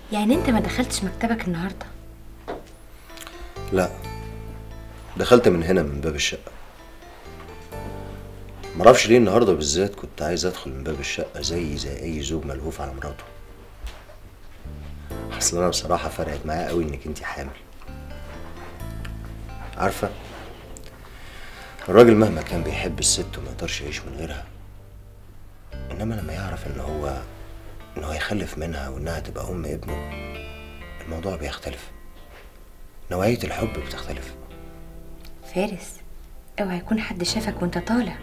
يعني انت ما دخلتش مكتبك النهارده لا دخلت من هنا من باب الشقة معرفش ليه النهاردة بالذات كنت عايز ادخل من باب الشقة زي زي اي زوج ملهوف على مراته اصل انا بصراحة فرقت معايا قوي انك انتي حامل عارفة الراجل مهما كان بيحب الست وما يقدرش يعيش من غيرها انما لما يعرف ان هو ان هو يخلف منها وانها تبقى ام ابنه الموضوع بيختلف نوعية الحب بتختلف فارس اوعى يكون حد شافك وانت طالع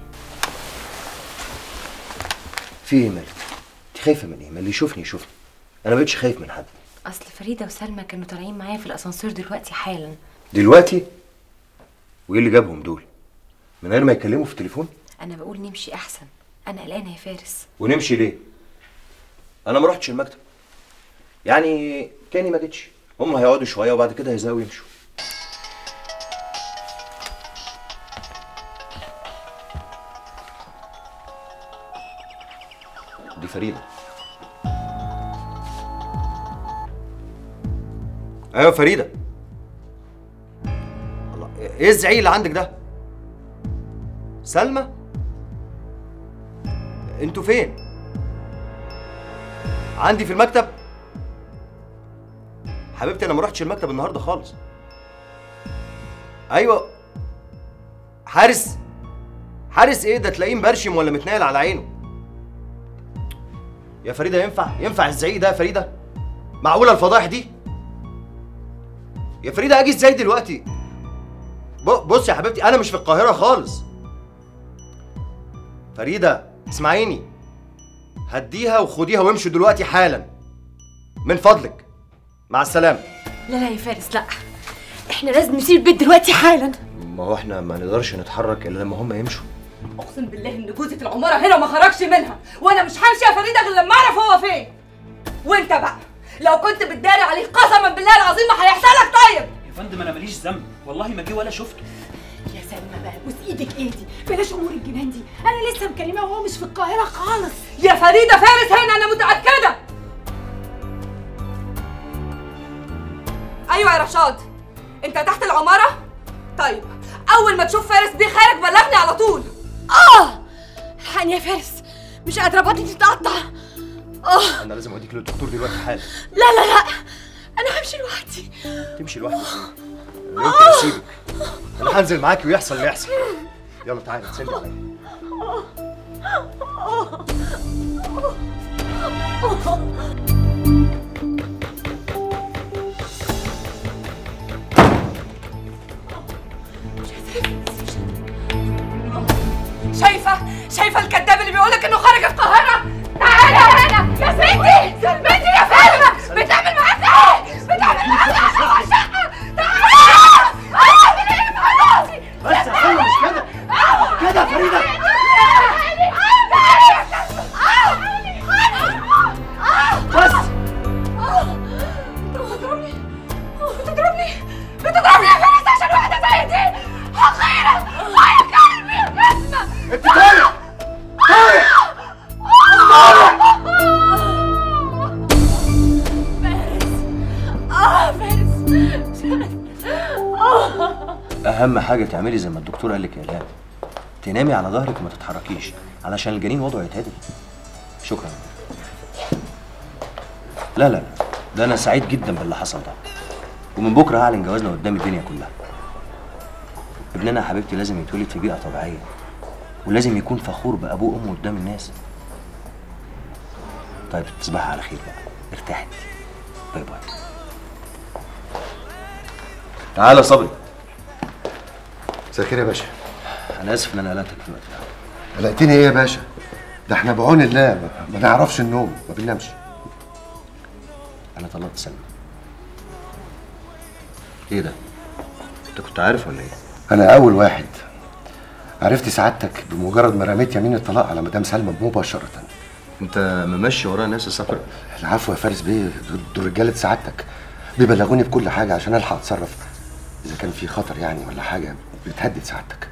في ايه مالك؟ انت خايفة من ايه؟ ما اللي يشوفني يشوفني انا مبقتش خايف من حد اصل فريده وسلمى كانوا طالعين معايا في الاسانسير دلوقتي حالا دلوقتي وايه اللي جابهم دول؟ من غير ما يتكلموا في التليفون؟ انا بقول نمشي احسن انا قلقانه يا فارس ونمشي ليه؟ انا ما رحتش المكتب يعني كاني ما جيتش هم هيقعدوا شوية وبعد كده هيزهقوا ويمشوا دي فريدة ايوه فريدة الله ايه الزعيق اللي عندك ده؟ سلمى؟ انتوا فين؟ عندي في المكتب حبيبتي انا ما رحتش المكتب النهارده خالص ايوه حارس حارس ايه ده تلاقيه مبرشم ولا متنايل على عينه يا فريده ينفع ينفع الزعيق ده يا فريده معقوله الفضايح دي يا فريده اجي ازاي دلوقتي ب- بص يا حبيبتي انا مش في القاهره خالص فريده اسمعيني هديها وخديها وامشوا دلوقتي حالا من فضلك مع السلامه لا لا يا فارس لا احنا لازم نسيب البيت دلوقتي حالا ما هو احنا ما نقدرش نتحرك الا لما هم يمشوا اقسم بالله ان جوزي في العماره هنا وما خرجش منها وانا مش همشي يا فريده غير لما اعرف هو فين وانت بقى لو كنت بتداري عليه قسما بالله العظيم ما هيحصل لك طيب يا فندم انا ماليش ذنب والله ما جه ولا شفته يا سلمى بقى بوس ايدك ايدي بلاش امور الجنان دي انا لسه مكلماه وهو مش في القاهره خالص يا فريده فارس هنا انا متاكده ايوه يا رشاد انت تحت العماره طيب اول ما تشوف فارس بيه خارج بلغني على طول اه الحقني يا فارس مش قادره بطني تتقطع اه انا لازم اوديك للدكتور دلوقتي حالا لا لا لا انا همشي لوحدي تمشي لوحدك انا يمكن اسيبك انا هنزل معاكي ويحصل اللي يحصل يلا تعالي تسندي عليا شايفه شايفه الكذاب اللي بيقولك انه خارج القاهره تعالي هنا يا ستي بنتي يا فاطمه بتعمل معاك ايه بتعمل معاك ايه جوه الشقه تعالي اعمل ايه في راسي بس يا حلوه مش كده كده يا فريده بس بتضربني بتضربني بتضربني يا فارس عشان واحده زي دي حقيره يا كلبي يا جسمه انت طالع طالع اه فارس اهم حاجه تعملي زي ما الدكتور قال لك يا الهام تنامي على ظهرك وما تتحركيش علشان الجنين وضعه يتعدل شكرا لا لا لا ده انا سعيد جدا باللي حصل ده ومن بكره هعلن جوازنا قدام الدنيا كلها ابننا يا حبيبتي لازم يتولد في بيئه طبيعيه ولازم يكون فخور بابوه وامه قدام الناس طيب تصبحي على خير بقى ارتاحي باي باي تعالى يا صبري مساء الخير يا باشا انا اسف ان انا قلقتك في الوقت ده قلقتني ايه يا باشا ده احنا بعون الله ما- ما نعرفش النوم ما بننامش انا طلقت سلمى ايه ده انت كنت عارف ولا ايه انا اول واحد عرفت سعادتك بمجرد ما رميت يمين الطلاق على مدام سلمى مباشره انت ممشي ورا ناس السفر العفو يا فارس بيه دول- دول رجاله سعادتك بيبلغوني بكل حاجه عشان الحق اتصرف اذا كان في خطر يعني ولا حاجه بتهدد سعادتك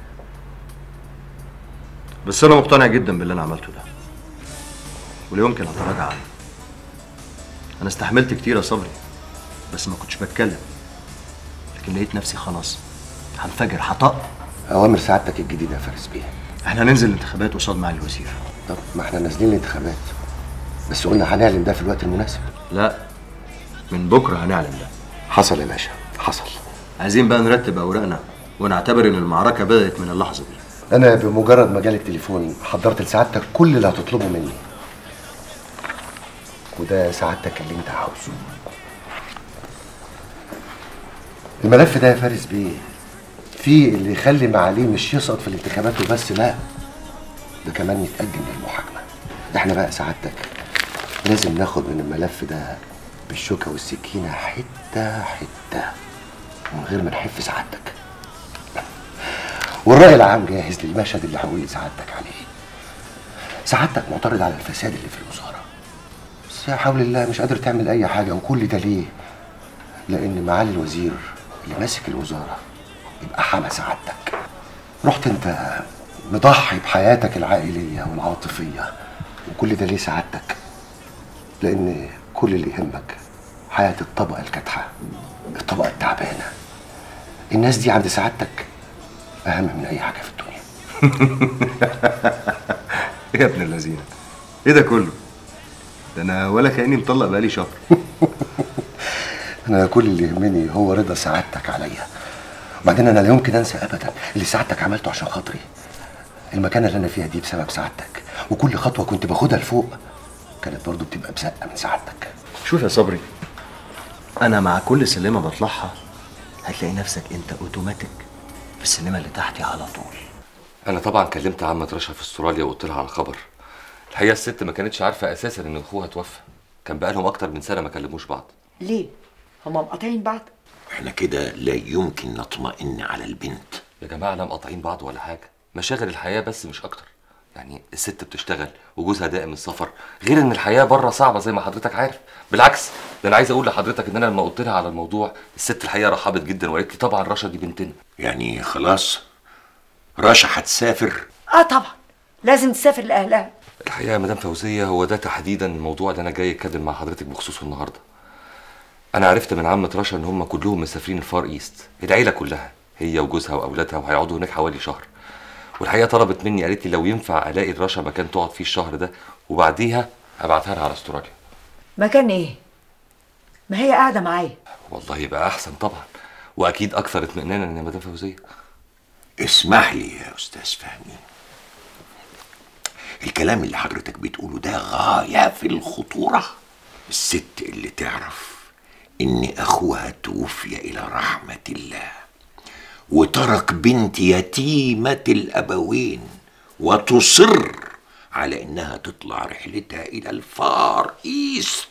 بس انا مقتنع جدا باللي انا عملته ده ولا يمكن اتراجع عنه انا استحملت كتير يا صبري بس ما كنتش بتكلم لكن لقيت نفسي خلاص هنفجر هطق اوامر سعادتك الجديده يا فارس بيه احنا هننزل الانتخابات قصاد معالي الوزير طب ما احنا نازلين الانتخابات بس قلنا هنعلن ده في الوقت المناسب لا من بكره هنعلن ده حصل يا باشا حصل عايزين بقى نرتب اوراقنا ونعتبر ان المعركه بدات من اللحظه دي انا بمجرد ما جالي التليفون حضرت لسعادتك كل اللي هتطلبه مني وده سعادتك اللي انت عاوزه الملف ده يا فارس بيه في اللي يخلي معاليه مش يسقط في الانتخابات وبس لا ده كمان يتقدم للمحاكمه احنا بقى سعادتك لازم ناخد من الملف ده بالشوكه والسكينه حته حته من غير ما نحف سعادتك والرأي العام جاهز للمشهد اللي هقول لسعادتك عليه سعادتك معترض على الفساد اللي في الوزارة بس يا حول الله مش قادر تعمل أي حاجة وكل ده ليه؟ لأن معالي الوزير اللي ماسك الوزارة يبقى حمى سعادتك رحت أنت مضحي بحياتك العائلية والعاطفية وكل ده ليه سعادتك؟ لأن كل اللي يهمك حياة الطبقة الكادحة الطبقة التعبانة الناس دي عند سعادتك أهم من أي حاجة في الدنيا ايه يا ابن اللذينه ايه ده كله ده انا ولا كاني مطلق بقالي شهر أنا كل اللي يهمني هو رضا سعادتك عليا وبعدين أنا لا يمكن أنسى أبدا اللي سعادتك عملته عشان خاطري المكانة اللي أنا فيها دي بسبب سعادتك وكل خطوة كنت باخدها لفوق كانت برضو بتبقى بزقة من سعادتك شوف يا صبري انا مع كل سلمه بطلعها هتلاقي نفسك انت اوتوماتيك في السلمه اللي تحتي على طول انا طبعا كلمت عمة رشا في استراليا وقلت لها على الخبر الحقيقه الست ما كانتش عارفه اساسا ان اخوها توفى كان بقالهم اكتر من سنه ما كلموش بعض ليه؟ هما مقاطعين بعض؟ احنا كده لا يمكن نطمئن على البنت يا جماعه لا مقاطعين بعض ولا حاجه مشاغل الحياه بس مش اكتر يعني الست بتشتغل وجوزها دائم السفر غير ان الحياه بره صعبه زي ما حضرتك عارف بالعكس ده انا عايز اقول لحضرتك ان انا لما قلت لها على الموضوع الست الحقيقه رحبت جدا وقالت لي طبعا رشا دي بنتنا يعني خلاص رشا هتسافر اه طبعا لازم تسافر لاهلها الحقيقه يا مدام فوزيه هو ده تحديدا الموضوع اللي انا جاي اتكلم مع حضرتك بخصوصه النهارده انا عرفت من عمة رشا ان هم كلهم مسافرين الفار ايست العيله كلها هي وجوزها واولادها وهيقعدوا هناك حوالي شهر والحقيقه طلبت مني قالت لي لو ينفع الاقي لرشا مكان تقعد فيه الشهر ده وبعديها ابعتها لها على استراليا مكان ايه؟ ما هي قاعده معايا والله يبقى احسن طبعا واكيد اكثر اطمئنانا يا مدام فوزيه اسمح لي يا استاذ فهمي الكلام اللي حضرتك بتقوله ده غاية في الخطورة الست اللي تعرف ان اخوها توفي الى رحمة الله وترك بنت يتيمة الابوين وتصر على انها تطلع رحلتها الى الفار ايست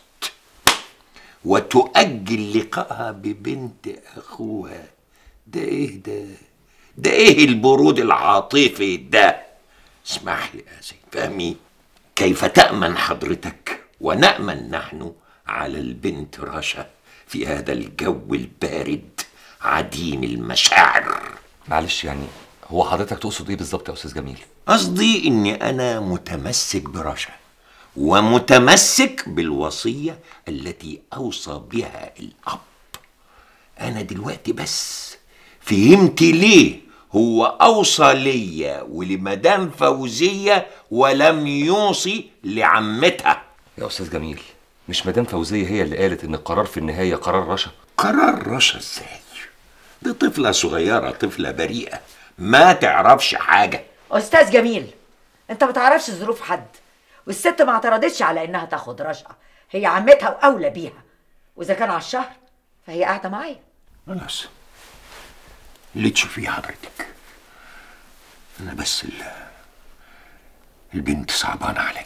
وتؤجل لقائها ببنت اخوها ده ايه ده ده ايه البرود العاطفي ده اسمح لي يا سيد فهمي كيف تأمن حضرتك ونأمن نحن على البنت رشا في هذا الجو البارد عديم المشاعر معلش يعني هو حضرتك تقصد ايه بالظبط يا استاذ جميل قصدي اني انا متمسك برشا ومتمسك بالوصية التي اوصى بها الاب انا دلوقتي بس فهمت ليه هو اوصى ليا ولمدام فوزية ولم يوصي لعمتها يا استاذ جميل مش مدام فوزيه هي اللي قالت ان القرار في النهايه قرار رشا قرار رشا ازاي دي طفلة صغيرة طفلة بريئة ما تعرفش حاجة استاذ جميل انت ما تعرفش ظروف حد والست ما اعترضتش على انها تاخد رشا هي عمتها واولى بيها واذا كان على الشهر فهي قاعده معايا خلاص اللي تشوفيه حضرتك انا بس ال... البنت صعبانة عليا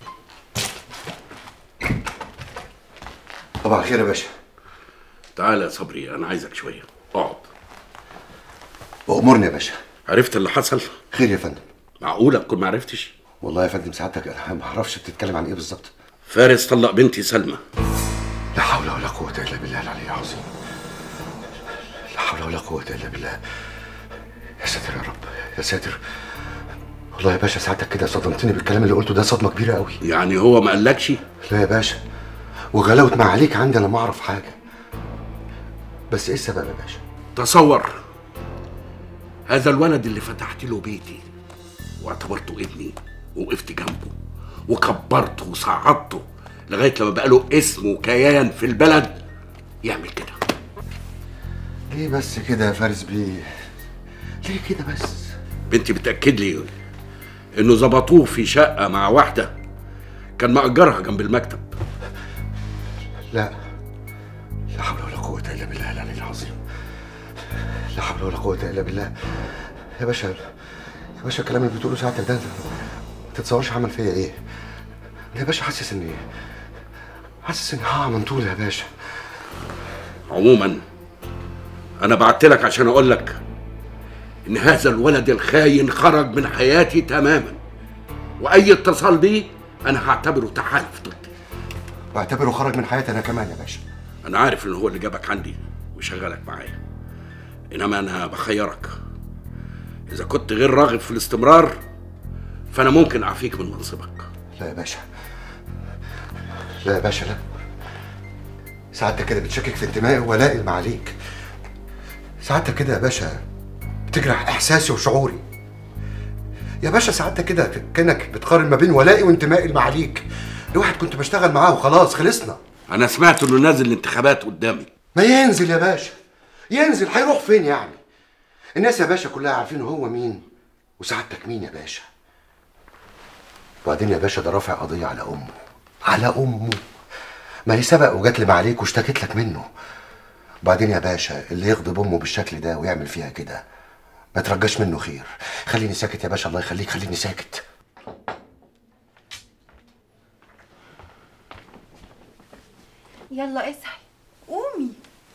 طبعا خير يا باشا تعالى يا صبري انا عايزك شويه اقعد وأمرني يا باشا عرفت اللي حصل خير يا فندم معقوله تكون ما عرفتش والله يا فندم سعادتك انا ما اعرفش بتتكلم عن ايه بالظبط فارس طلق بنتي سلمى لا حول ولا قوة إلا بالله العلي العظيم لا حول ولا قوة إلا بالله يا ساتر يا رب يا ساتر والله يا باشا ساعتك كده صدمتني بالكلام اللي قلته ده صدمة كبيرة قوي يعني هو ما قالكش لا يا باشا وغلاوة ما عليك عندي لما اعرف حاجه بس ايه السبب يا باشا تصور هذا الولد اللي فتحت له بيتي واعتبرته ابني ووقفت جنبه وكبرته وصعدته لغايه لما بقى له اسم وكيان في البلد يعمل كده ليه بس كده يا فارس بيه ليه كده بس بنتي بتاكد لي انه ظبطوه في شقه مع واحده كان مأجرها جنب المكتب لا لا حول ولا قوة إلا بالله العلي العظيم لا حول ولا قوة إلا بالله يا باشا يا باشا الكلام اللي بتقوله ساعتك ده ما تتصورش عمل فيا إيه أنا يا باشا حاسس إني حاسس إني هقع من طول يا باشا عموما انا بعت لك عشان اقول لك ان هذا الولد الخاين خرج من حياتي تماما واي اتصال بيه انا هعتبره تحالف ضدي بعتبره خرج من حياتي أنا كمان يا باشا انا عارف ان هو اللي جابك عندي وشغلك معايا انما انا بخيرك اذا كنت غير راغب في الاستمرار فانا ممكن اعفيك من منصبك لا يا باشا لا يا باشا لا ساعتك كده بتشكك في انتمائي وولائي المعاليك ساعتك كده يا باشا بتجرح احساسي وشعوري يا باشا ساعتك كده كانك بتقارن ما بين ولائي وانتمائي المعاليك لواحد كنت بشتغل معاه وخلاص خلصنا انا سمعت انه نازل الانتخابات قدامي ما ينزل يا باشا ينزل هيروح فين يعني الناس يا باشا كلها عارفين هو مين وسعادتك مين يا باشا وبعدين يا باشا ده رافع قضية على أمه على أمه ما هي سبق وجات لي معاليك واشتكيت لك منه وبعدين يا باشا اللي يغضب أمه بالشكل ده ويعمل فيها كده ما ترجاش منه خير خليني ساكت يا باشا الله يخليك خليني ساكت يلا اصحي قومي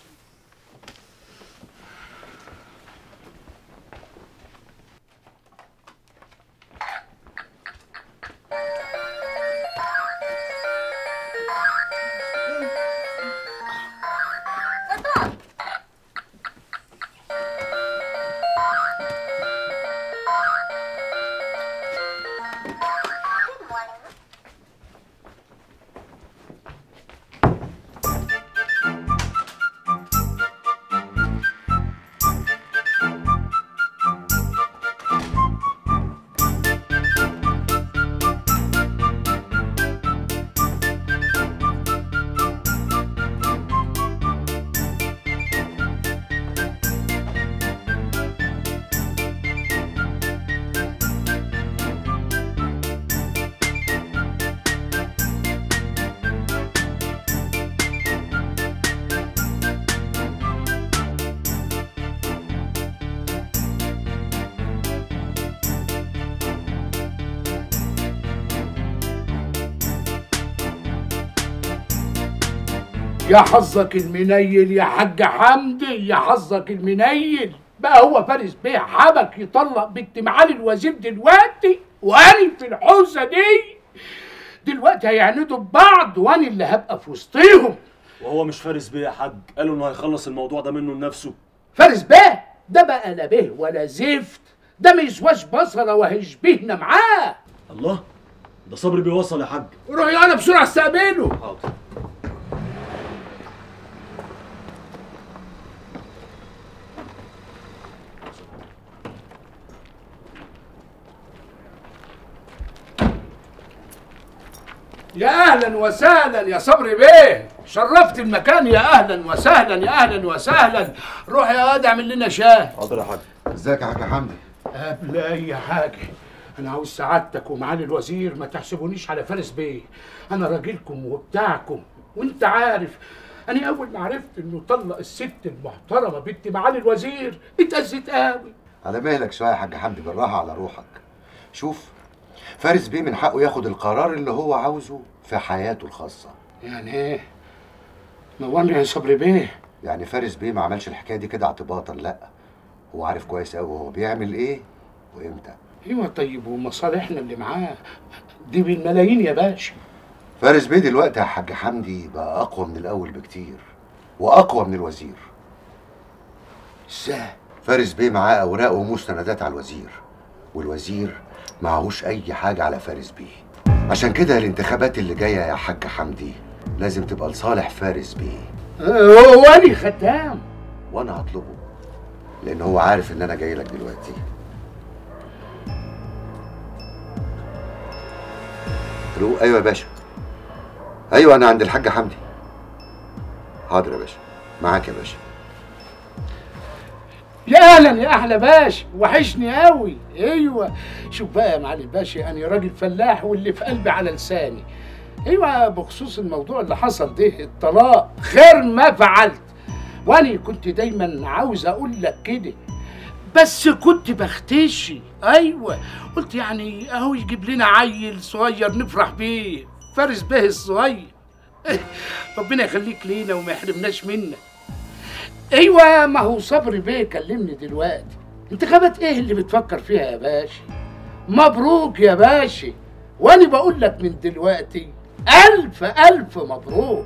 يا حظك المنيل يا حاج حمدي يا حظك المنيل بقى هو فارس بيه حبك يطلق بنت معالي الوزير دلوقتي واني في الحوزه دي دلوقتي هيعندوا ببعض وانا اللي هبقى في وسطيهم وهو مش فارس بيه يا حاج قالوا انه هيخلص الموضوع ده منه لنفسه فارس بيه ده بقى لا به ولا زفت ده ما يسواش بصله وهيشبهنا معاه الله ده صبري بيوصل يا حاج روح يلا بسرعه استقبله حاضر يا اهلا وسهلا يا صبري بيه شرفت المكان يا اهلا وسهلا يا اهلا وسهلا روح يا واد اعمل لنا شاي حاضر يا حاج ازيك يا حاج حمدي قبل اي حاجه انا عاوز سعادتك ومعالي الوزير ما تحسبونيش على فارس بيه انا راجلكم وبتاعكم وانت عارف انا اول ما عرفت انه طلق الست المحترمه بنت معالي الوزير اتأذيت قوي على مهلك شويه يا حاج حمدي بالراحه على روحك شوف فارس بيه من حقه ياخد القرار اللي هو عاوزه في حياته الخاصه يعني ايه نورني يا صبري بيه يعني فارس بيه ما عملش الحكايه دي كده اعتباطا لا هو عارف كويس قوي هو بيعمل ايه وامتى ايوه طيب ومصالحنا اللي معاه دي بالملايين يا باشا فارس بيه دلوقتي يا حاج حمدي بقى اقوى من الاول بكتير واقوى من الوزير ازاي فارس بيه معاه اوراق ومستندات على الوزير والوزير معهوش اي حاجه على فارس بيه عشان كده الانتخابات اللي جايه يا حاج حمدي لازم تبقى لصالح فارس بيه هو أنا خدام وانا هطلبه لان هو عارف ان انا جاي لك دلوقتي الو ايوه يا باشا ايوه انا عند الحاج حمدي حاضر يا باشا معاك يا باشا يا اهلا يا احلى باشا وحشني قوي ايوه شوف بقى يا معالي الباشا انا راجل فلاح واللي في قلبي على لساني ايوه بخصوص الموضوع اللي حصل ده الطلاق خير ما فعلت وانا كنت دايما عاوز اقول لك كده بس كنت بختشي ايوه قلت يعني اهو يجيب لنا عيل صغير نفرح بيه فارس به الصغير ربنا يخليك لينا وما يحرمناش منك ايوه ما هو صبري بيه كلمني دلوقتي انتخابات ايه اللي بتفكر فيها يا باشا مبروك يا باشا وانا بقول لك من دلوقتي الف الف مبروك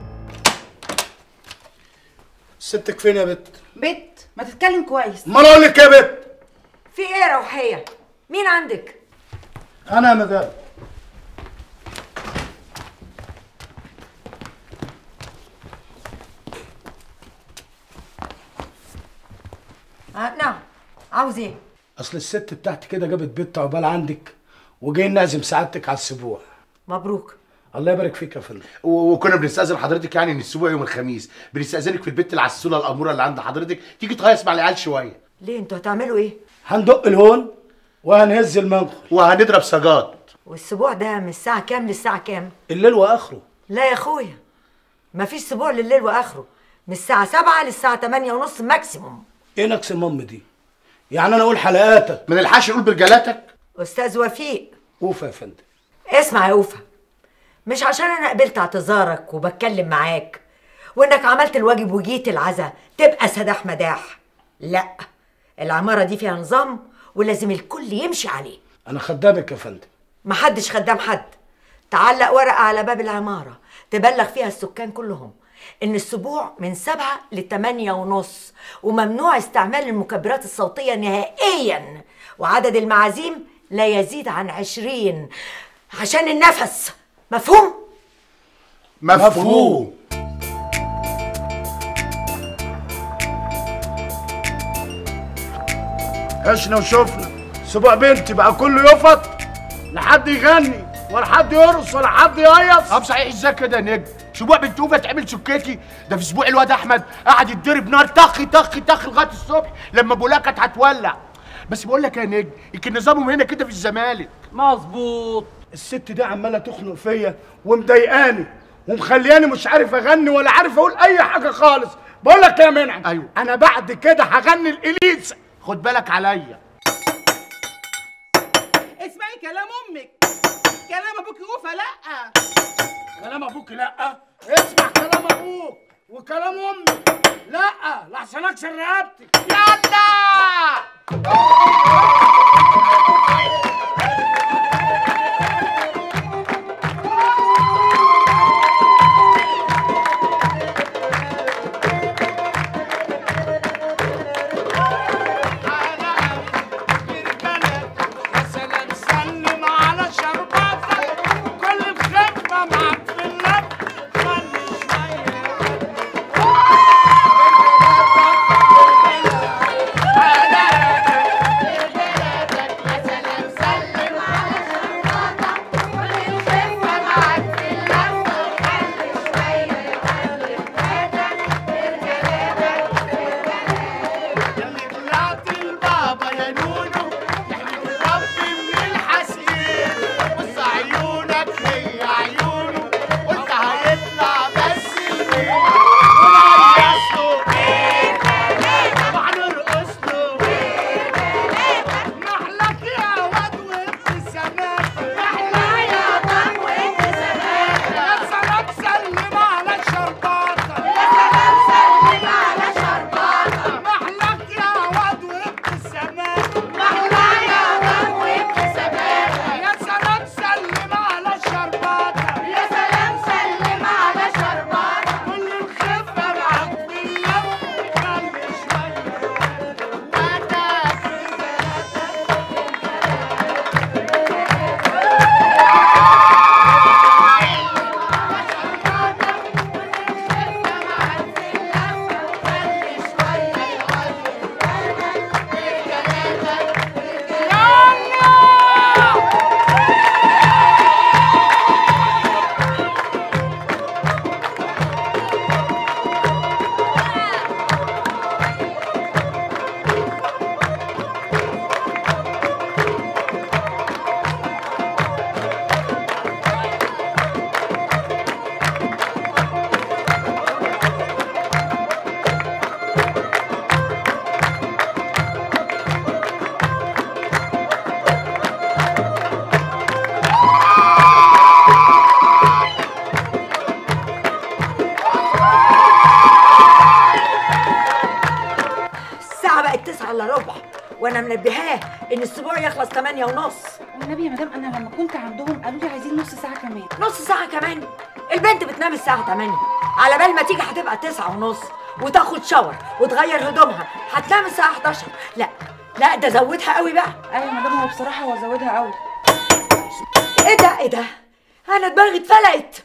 ستك فين يا بت بت ما تتكلم كويس امال اقول لك يا بت في ايه يا روحيه مين عندك انا يا مدام آه نعم عاوز ايه اصل الست بتاعتي كده جابت بيت عقبال عندك وجاي نعزم سعادتك على السبوع مبروك الله يبارك فيك يا فندم و- وكنا بنستأذن حضرتك يعني ان الاسبوع يوم الخميس بنستأذنك في البيت العسولة الأمورة اللي عند حضرتك تيجي تهيص مع العيال شوية ليه انتوا هتعملوا ايه هندق الهون وهنهز المنخل وهنضرب سجاد والسبوع ده من الساعه كام للساعه كام الليل واخره لا يا اخويا مفيش سبوع لليل واخره من الساعه 7 للساعه 8 ونص ماكسيموم ايه نقص المم دي يعني انا اقول حلقاتك من الحاش نقول برجالاتك استاذ وفيق اوفى يا فندم اسمع يا اوفا مش عشان انا قبلت اعتذارك وبتكلم معاك وانك عملت الواجب وجيت العزا تبقى سداح مداح لا العماره دي فيها نظام ولازم الكل يمشي عليه انا خدامك يا فندم محدش خدام حد تعلق ورقة على باب العمارة تبلغ فيها السكان كلهم إن السبوع من سبعة لتمانية ونص وممنوع استعمال المكبرات الصوتية نهائيا وعدد المعازيم لا يزيد عن عشرين عشان النفس مفهوم؟ مفهوم عشنا وشفنا سبوع بنتي بقى كله يفط لا حد يغني ولا حد يرقص ولا حد يهيص طب صحيح ازاي كده يا نجم اسبوع بنت اوفا تعمل سكيكي ده في اسبوع الواد احمد قعد يتضرب نار طخ طخ طخ لغايه الصبح لما بولاها كانت هتولع بس بقول لك يا نجم يمكن نظامهم هنا كده في الزمالك مظبوط الست دي عماله تخنق فيا ومضايقاني ومخلياني مش عارف اغني ولا عارف اقول اي حاجه خالص بقول لك يا منعم ايوه انا بعد كده هغني الاليسا خد بالك عليا اسمعي كلام امك كلام ابوك اوفا لا كلام ابوك لا اسمع كلام ابوك وكلام امك لا لحسن اكسر رقبتي يلا سلام سلم على شرباتك كل الخفة معك في اللب خلي شوية وانا منبهاه ان الاسبوع يخلص 8 ونص والنبي يا مدام انا لما كنت عندهم قالوا لي عايزين نص ساعه كمان نص ساعة كمان البنت بتنام الساعة 8 على بال ما تيجي هتبقى 9 ونص وتاخد شاور وتغير هدومها هتنام الساعة 11 لا لا ده زودها قوي بقى ايوه يا مدام هو بصراحه هو زودها قوي ايه ده ايه ده انا دماغي اتفلقت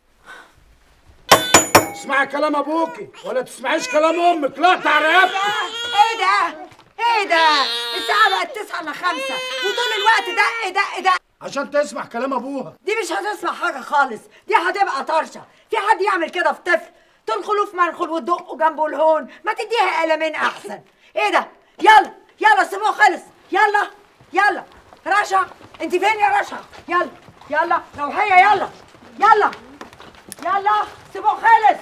اسمعي كلام ابوكي ولا تسمعيش كلام امك لا تعرف ايه ده ايه ده الساعة بقت 9 الا 5 وطول الوقت ده ده ده عشان تسمع كلام ابوها دي مش هتسمع حاجة خالص دي هتبقى طرشة في حد يعمل كده في طفل تنخلوه في منخل وتدقوا جنبه الهون ما تديها قلمين احسن ايه ده يلا يلا السبوع خلص يلا يلا رشا انت فين يا رشا يلا يلا روحية يلا يلا يلا السبوع خلص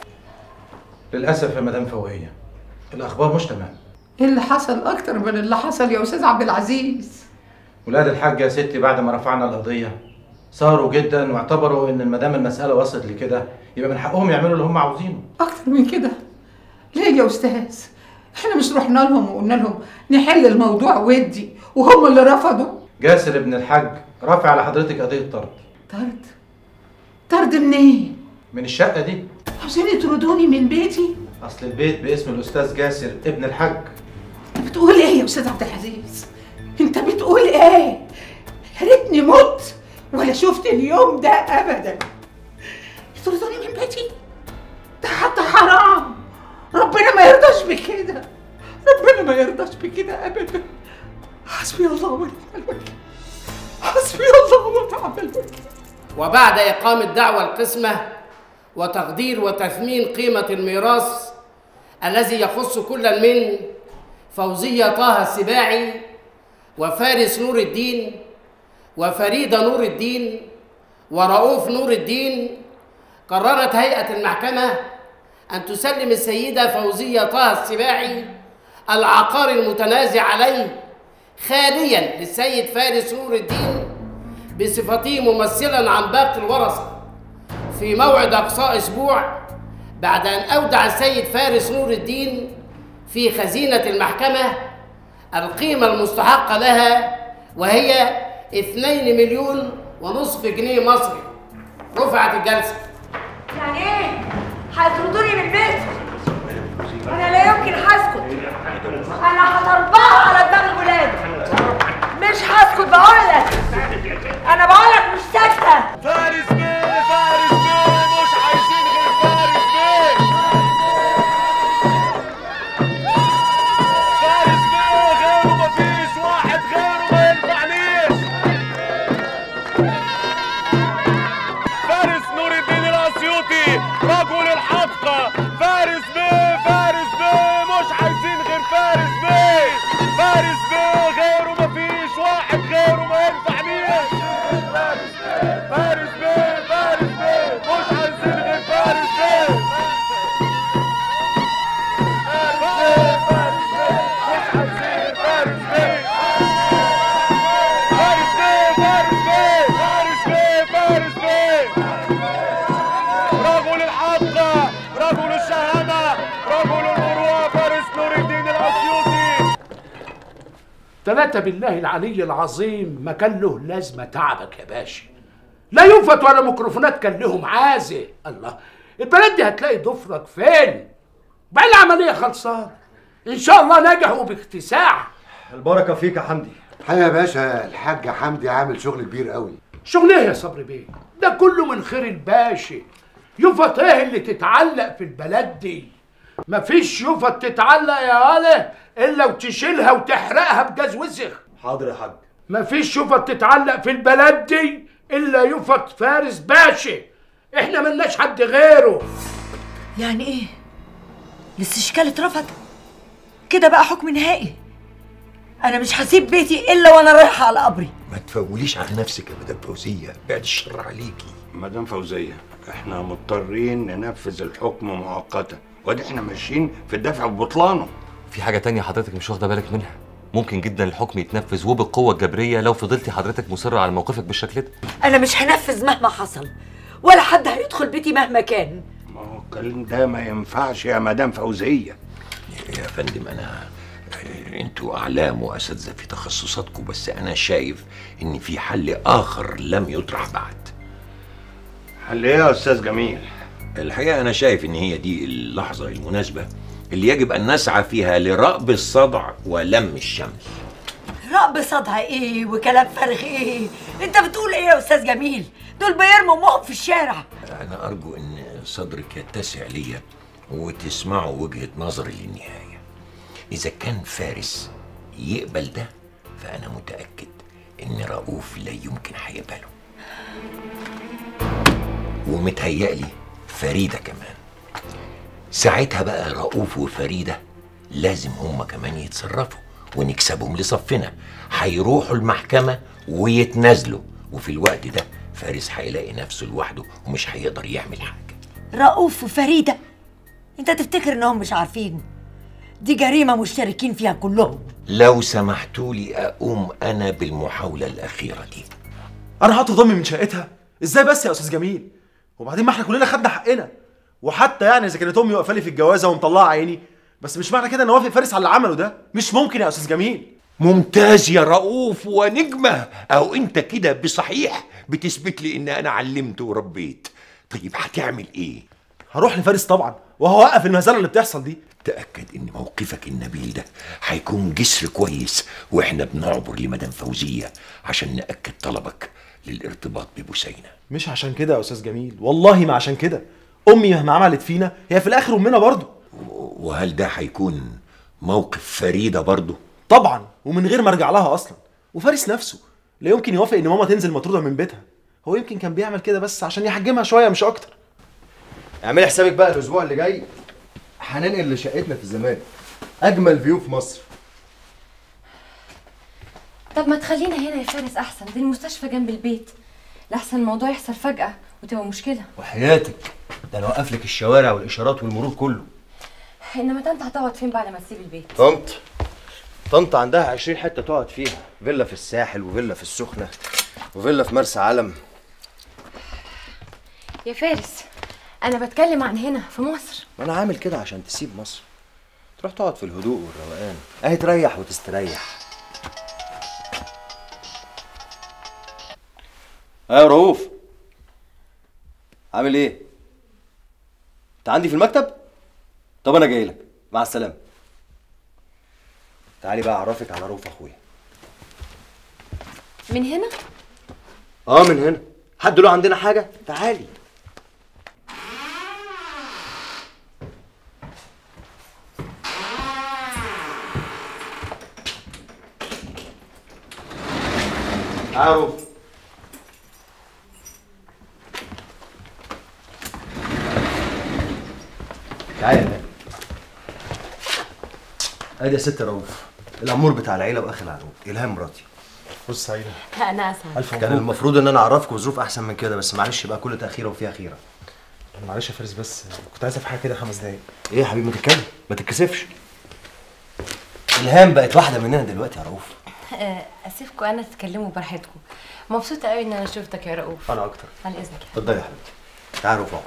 للاسف يا مدام فوقيه الاخبار مش تمام ايه اللي حصل اكتر من اللي حصل يا استاذ عبد العزيز ولاد الحاج يا ستي بعد ما رفعنا القضيه صاروا جدا واعتبروا ان المدام المساله وصلت لكده يبقى من حقهم يعملوا اللي هم عاوزينه اكتر من كده ليه يا استاذ احنا مش رحنا لهم وقلنا لهم نحل الموضوع ودي وهم اللي رفضوا جاسر ابن الحاج رافع على حضرتك قضيه طرد طرد طرد منين من الشقه دي عشان يطردوني من بيتي اصل البيت باسم الاستاذ جاسر ابن الحاج بتقول ايه يا استاذ عبد العزيز انت بتقول ايه يا ريتني مت ولا شفت اليوم ده ابدا يطردوني من بيتي ده حتى حرام ربنا ما يرضاش بكده ربنا ما يرضاش بكده ابدا حسبي الله ونعم الوكيل حسبي الله ونعم الوكيل وبعد إقامة دعوى القسمة وتقدير وتثمين قيمة الميراث الذي يخص كل من فوزية طه السباعي وفارس نور الدين وفريدة نور الدين ورؤوف نور الدين قررت هيئة المحكمة أن تسلم السيدة فوزية طه السباعي العقار المتنازع عليه خاليا للسيد فارس نور الدين بصفته ممثلا عن باقي الورثة في موعد أقصاء أسبوع بعد أن أودع السيد فارس نور الدين في خزينة المحكمة القيمة المستحقة لها وهي 2 مليون ونصف جنيه مصري رفعت الجلسة يعني ايه هيطردوني من البيت انا لا يمكن هسكت انا هضربها على دماغ الولاد مش هسكت بقولك انا بقولك مش ساكته فارس بيه فارس بيه مش عايزين غير فارس بيه فارس بيه غيره مفيش واحد غيره ما ينفعنيش فارس نور الدين الاسيوطي رجل الحفقة فارس بيه فارس بيه مش عايزين غير فارس بيه فارس بيه غيره مفيش واحد غيره ما ينفعنيش فارس بيه فارس بيه فارس بيه مش عايزين غير فارس بيه فارس بيه فارس بيه فارس بيه فارس بيه رجل الحقة رجل الشهامة رجل المروءة فارس نور الدين الأسيوطي ثلاثة بالله العلي العظيم ما كان له لازمة تعبك يا باشا لا ينفت ولا ميكروفونات كان لهم عازة الله البلد دي هتلاقي ضفرك فين بقى العملية خلصان إن شاء الله نجحوا باكتساح البركه فيك يا حمدي حقيقة يا باشا الحاج حمدي عامل شغل كبير قوي شغل ايه يا صبري بيه ده كله من خير الباشا يفط ايه اللي تتعلق في البلد دي مفيش يفط تتعلق يا ولا الا وتشيلها وتحرقها بجاز وسخ حاضر يا حاج مفيش يفط تتعلق في البلد دي الا يفط فارس باشا احنا ملناش حد غيره يعني ايه الاستشكال اترفض كده بقى حكم نهائي انا مش هسيب بيتي الا وانا رايحه على قبري ما تفوليش على نفسك يا مدام فوزية بعد الشر عليكي مدام فوزية احنا مضطرين ننفذ الحكم مؤقتا وادي احنا ماشيين في الدفع ببطلانه في حاجة تانية حضرتك مش واخدة بالك منها ممكن جدا الحكم يتنفذ وبالقوة الجبرية لو فضلتي حضرتك مصرة على موقفك بالشكل ده انا مش هنفذ مهما حصل ولا حد هيدخل بيتي مهما كان ما هو الكلام ده ما ينفعش يا مدام فوزية يا فندم انا انتوا اعلام واساتذه في تخصصاتكم بس انا شايف ان في حل اخر لم يطرح بعد حل ايه يا استاذ جميل الحقيقه انا شايف ان هي دي اللحظه المناسبه اللي يجب ان نسعى فيها لرأب الصدع ولم الشمل رب صدها ايه وكلام فارغ ايه انت بتقول ايه يا استاذ جميل دول بيرموا امهم في الشارع انا ارجو ان صدرك يتسع ليا وتسمعوا وجهه نظري للنهايه اذا كان فارس يقبل ده فانا متاكد ان رؤوف لا يمكن هيقبله ومتهيألي فريده كمان ساعتها بقى رؤوف وفريده لازم هما كمان يتصرفوا ونكسبهم لصفنا هيروحوا المحكمه ويتنازلوا وفي الوقت ده فارس هيلاقي نفسه لوحده ومش هيقدر يعمل حاجه رؤوف وفريده انت تفتكر انهم مش عارفين دي جريمه مشتركين فيها كلهم لو سمحتوا لي اقوم انا بالمحاوله الاخيره دي انا هطرد امي من شقتها ازاي بس يا استاذ جميل وبعدين ما احنا كلنا خدنا حقنا وحتى يعني اذا كانت امي واقفه لي في الجوازه ومطلعه عيني بس مش معنى كده ان اوافق فارس على اللي عمله ده مش ممكن يا استاذ جميل ممتاز يا رؤوف ونجمه او انت كده بصحيح بتثبت لي ان انا علمت وربيت طيب هتعمل ايه هروح لفارس طبعا وهوقف المهزله اللي بتحصل دي تاكد ان موقفك النبيل ده هيكون جسر كويس واحنا بنعبر لمدام فوزيه عشان ناكد طلبك للارتباط ببسينه مش عشان كده يا استاذ جميل والله ما عشان كده امي مهما عملت فينا هي في الاخر امنا برضه وهل ده هيكون موقف فريده برضه طبعا ومن غير ما ارجع لها اصلا وفارس نفسه لا يمكن يوافق ان ماما تنزل مطروده من بيتها هو يمكن كان بيعمل كده بس عشان يحجمها شويه مش اكتر اعملي حسابك بقى الاسبوع اللي جاي هننقل لشقتنا في الزمالك اجمل فيو في مصر طب ما تخلينا هنا يا فارس احسن دي المستشفى جنب البيت لحسن الموضوع يحصل فجأة وتبقى مشكلة وحياتك ده انا اوقف لك الشوارع والاشارات والمرور كله انما ده انت هتقعد فين بعد ما تسيب البيت طنط طنط عندها 20 حته تقعد فيها فيلا في الساحل وفيلا في السخنه وفيلا في مرسى علم يا فارس انا بتكلم عن هنا في مصر ما انا عامل كده عشان تسيب مصر تروح تقعد في الهدوء والروقان اهي تريح وتستريح ها يا رؤوف عامل ايه انت عندي في المكتب طب انا جاي لك مع السلامه تعالي بقى اعرفك على رؤوف اخويا من هنا اه من هنا حد له عندنا حاجه تعالي تعالى يا رؤوف تعالى هنا ادي يا ست رؤوف الامور بتاع العيله واخر العنقود الهام مراتي بص سعيده انا اسعد الف كان مبروك المفروض ان انا اعرفكم ظروف احسن من كده بس معلش بقى كل تاخيره وفيها خيره معلش يا فارس بس كنت عايز افهم حاجه كده خمس دقايق ايه يا حبيبي ما تتكلم ما تتكسفش الهام بقت واحده مننا دلوقتي يا رؤوف آه، اسيبكم انا تتكلموا براحتكم مبسوطه قوي ان انا شفتك يا رؤوف انا اكتر على اذنك اتفضلي يا حبيبتي تعالى رؤوف اقعد.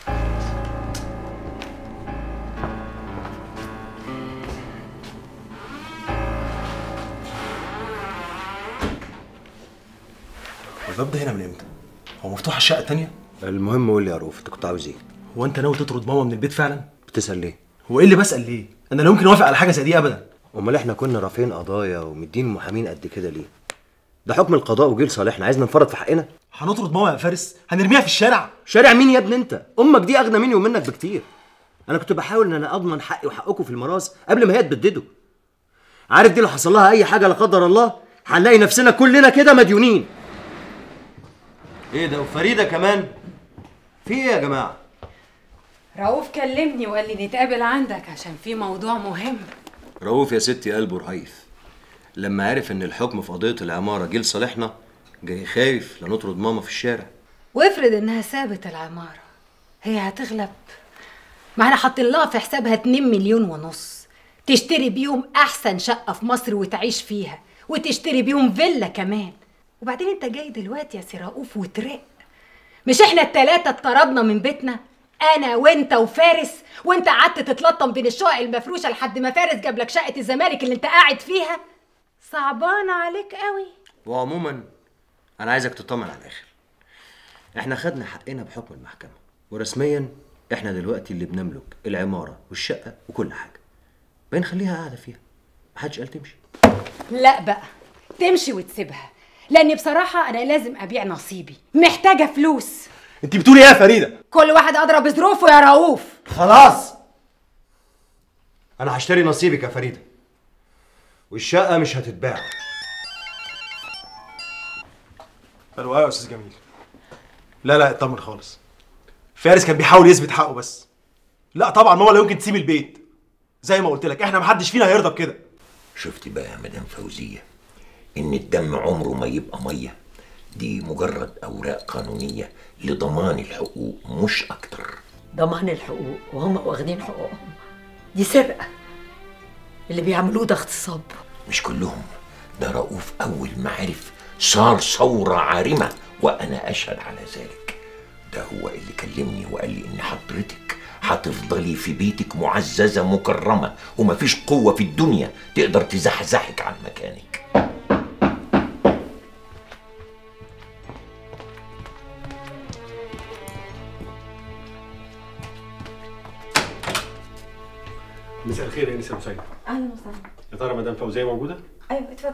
الباب ده هنا من امتى هو مفتوح على الشقه التانيه المهم قول لي يا رؤوف انت كنت عاوز ايه هو انت ناوي تطرد ماما من البيت فعلا بتسال ليه هو ايه اللي بسال ليه انا لا يمكن اوافق على حاجه زي دي ابدا امال احنا كنا رافعين قضايا ومدين محامين قد كده ليه ده حكم القضاء وجه لصالحنا عايزنا نفرط في حقنا هنطرد ماما يا فارس هنرميها في الشارع شارع مين يا ابني انت امك دي اغنى مني ومنك بكتير انا كنت بحاول ان انا اضمن حقي وحقكم في الميراث قبل ما هي تبدده عارف دي لو حصل لها اي حاجه لا قدر الله هنلاقي نفسنا كلنا كده مديونين ايه ده وفريده كمان في ايه يا جماعه رؤوف كلمني وقال لي نتقابل عندك عشان في موضوع مهم رؤوف يا ستي قلبه رهيف لما عرف ان الحكم في قضيه العماره جه لصالحنا جاي خايف لا نطرد ماما في الشارع وافرض انها سابت العمارة هي هتغلب ما احنا حاطين لها في حسابها 2 مليون ونص تشتري بيهم احسن شقة في مصر وتعيش فيها وتشتري بيهم فيلا كمان وبعدين انت جاي دلوقتي يا سي رؤوف وترق مش احنا التلاتة اتطردنا من بيتنا انا وانت وفارس وانت قعدت تتلطم بين الشقق المفروشه لحد ما فارس جاب لك شقه الزمالك اللي انت قاعد فيها صعبان عليك قوي وعموما انا عايزك تطمن على الاخر احنا خدنا حقنا بحكم المحكمه ورسميا احنا دلوقتي اللي بنملك العماره والشقه وكل حاجه بنخليها قاعده فيها محدش قال تمشي لا بقى تمشي وتسيبها لاني بصراحه انا لازم ابيع نصيبي محتاجه فلوس انت بتقولي ايه يا فريده كل واحد اضرب بظروفه يا رؤوف خلاص انا هشتري نصيبك يا فريده والشقه مش هتتباع الو ايوه يا استاذ جميل لا لا اطمن خالص فارس كان بيحاول يثبت حقه بس لا طبعا ماما لا يمكن تسيب البيت زي ما قلت لك احنا محدش فينا هيرضى بكده شفتي بقى يا مدام فوزية إن الدم عمره ما يبقى مية دي مجرد أوراق قانونية لضمان الحقوق مش أكتر ضمان الحقوق وهم واخدين حقوقهم دي سرقة اللي بيعملوه ده اغتصاب مش كلهم ده رؤوف أول ما عرف صار ثورة عارمة وأنا أشهد على ذلك ده هو اللي كلمني وقال لي إن حضرتك هتفضلي في بيتك معززة مكرمة ومفيش قوة في الدنيا تقدر تزحزحك عن مكانك مساء الخير يا انسه مسيد اهلا وسهلا يا ترى مدام فوزيه موجوده ايوه اتفضل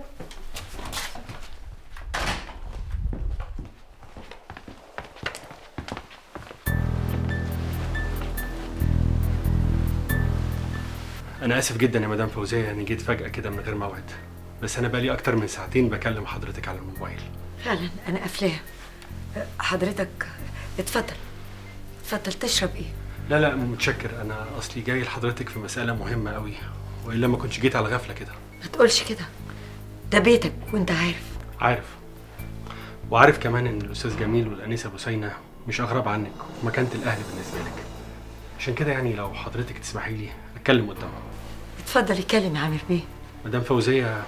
انا اسف جدا يا مدام فوزيه اني جيت فجاه كده من غير موعد بس انا بقالي اكتر من ساعتين بكلم حضرتك على الموبايل فعلا انا قافلاه حضرتك اتفضل اتفضل تشرب ايه لا لا متشكر انا اصلي جاي لحضرتك في مساله مهمه قوي والا ما كنتش جيت على غفله كده ما تقولش كده ده بيتك وانت عارف عارف وعارف كمان ان الاستاذ جميل والانسه بوسينه مش اغرب عنك ومكانه الاهل بالنسبه لك عشان كده يعني لو حضرتك تسمحي لي اتكلم قدامهم اتفضل اتكلم يا عامر بيه مدام فوزيه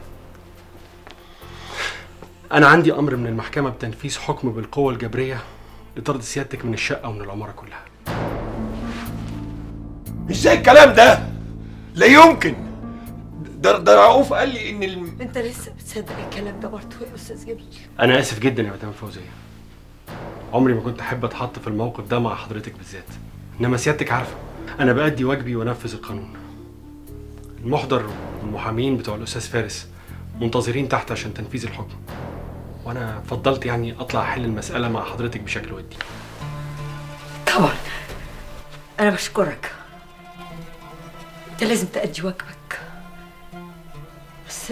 انا عندي امر من المحكمه بتنفيذ حكم بالقوه الجبريه لطرد سيادتك من الشقه ومن العماره كلها ازاي الكلام ده؟ لا يمكن ده ده رؤوف قال لي ان الم... انت لسه بتصدق الكلام ده برضه يا استاذ جميل انا اسف جدا يا مدام فوزيه عمري ما كنت احب اتحط في الموقف ده مع حضرتك بالذات انما سيادتك عارفه انا بأدي واجبي وانفذ القانون المحضر والمحامين بتوع الاستاذ فارس منتظرين تحت عشان تنفيذ الحكم وانا فضلت يعني اطلع احل المساله مع حضرتك بشكل ودي طبعا انا بشكرك انت لازم تأدي واجبك بس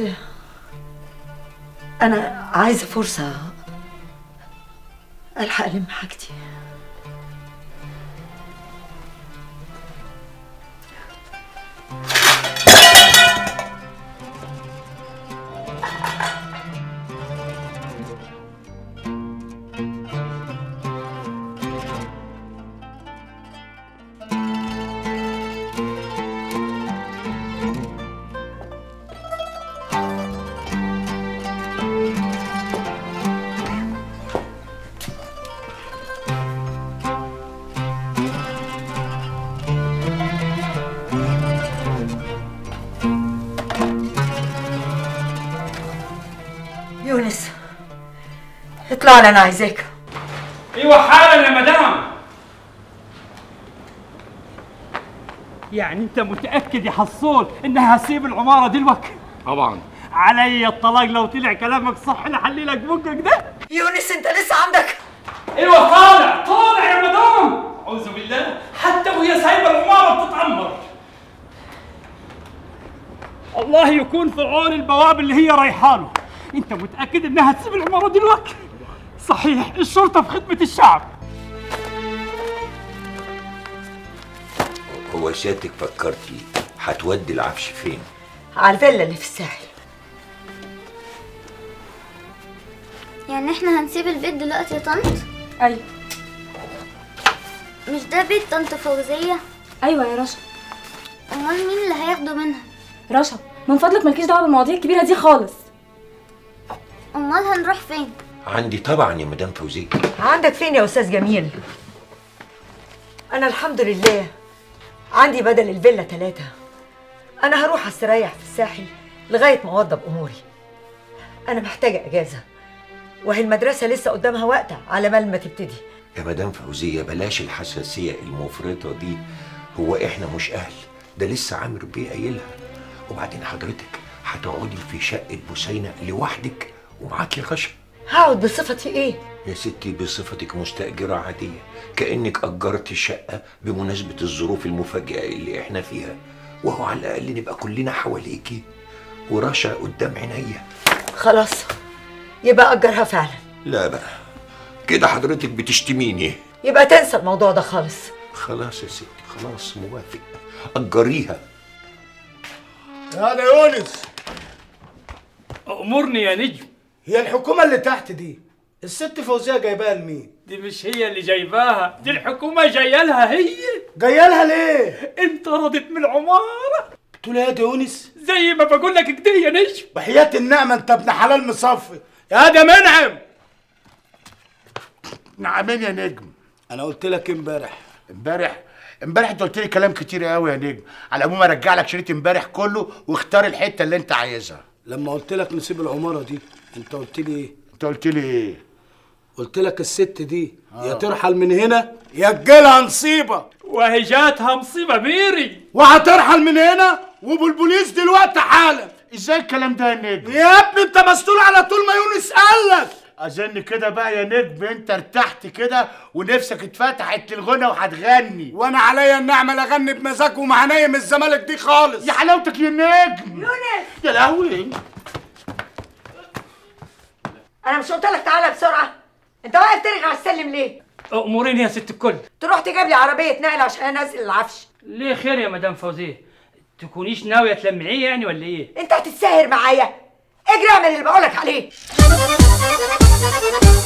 انا عايزه فرصه الحق الم حاجتي يونس اطلع لي انا عايزاك ايوه حالا يا مدام يعني انت متاكد يا حصول انها هسيب العماره دلوقتي طبعا علي الطلاق لو طلع كلامك صح لحلي لك بقك ده يونس انت لسه عندك ايوه طالع طالع يا مدام اعوذ بالله حتى وهي سايبه العماره بتتعمر الله يكون في عون البواب اللي هي رايحاله انت متاكد انها تسيب العماره دلوقتي صحيح الشرطه في خدمه الشعب هو سيادتك فكرتي هتودي العفش فين؟ على الفيلا اللي في الساحل يعني احنا هنسيب البيت دلوقتي يا طنط ايوه مش ده بيت طنط فوزية ايوه يا رشا امال مين اللي هياخده منها رشا من فضلك مالكيش دعوه بالمواضيع الكبيره دي خالص امال هنروح فين عندي طبعا يا مدام فوزية عندك فين يا استاذ جميل انا الحمد لله عندي بدل الفيلا ثلاثة انا هروح استريح في الساحل لغاية ما اوضب اموري انا محتاجة اجازة وهي المدرسة لسه قدامها وقت على بال ما تبتدي يا مدام فوزية بلاش الحساسية المفرطة دي هو احنا مش اهل ده لسه عامر بيه قايلها وبعدين حضرتك هتقعدي في شقة بوسينة لوحدك ومعاكي غشا هقعد بصفتي ايه يا ستي بصفتك مستأجرة عادية كأنك أجرت الشقة بمناسبة الظروف المفاجئة اللي احنا فيها وهو على الأقل نبقى كلنا حواليكي ورشا قدام عينيا خلاص يبقى اجرها فعلا لا بقى كده حضرتك بتشتميني يبقى تنسى الموضوع ده خالص خلاص يا ستي خلاص موافق أجريها يا ده يونس امرني يا نجم هي الحكومة اللي تحت دي الست فوزية جايباها لمين؟ دي مش هي اللي جايباها دي الحكومة جايه لها هي جايه لها ليه؟ انطردت من العمارة بتقول ايه يا ده يونس؟ زي ما بقول لك كده يا نجم وحياة النعمة انت ابن حلال مصفي يا ده منعم نعمين يا نجم انا قلت لك امبارح امبارح امبارح انت قلت لي كلام كتير قوي يا نجم على العموم ارجع لك شريط امبارح كله واختار الحته اللي انت عايزها لما قلت لك نسيب العمارة دي انت قلت لي ايه؟ انت قلت لي ايه؟ قلت لك الست دي يا ترحل من هنا يا تجيلها نصيبة وهي جاتها مصيبة بيري وهترحل من هنا وبالبوليس دلوقتي حالا ازاي الكلام ده يا نجم؟ يا ابني انت مسؤول على طول ما يونس قالك اظن كده بقى يا نجم انت ارتحت كده ونفسك اتفتحت للغنى وهتغني وانا عليا النعمة لا اغني بمزاج ومع نايم الزمالك دي خالص يا حلاوتك يا نجم يونس يا لهوي انا مش قلت لك تعالى بسرعة انت واقف ترغي على السلم ليه اموريني يا ست الكل تروح تجيب لي عربية نقل عشان انزل العفش ليه خير يا مدام فوزية تكونيش ناوية تلمعيه يعني ولا ايه انت هتتساهر معايا اجري اعمل اللي بقولك عليه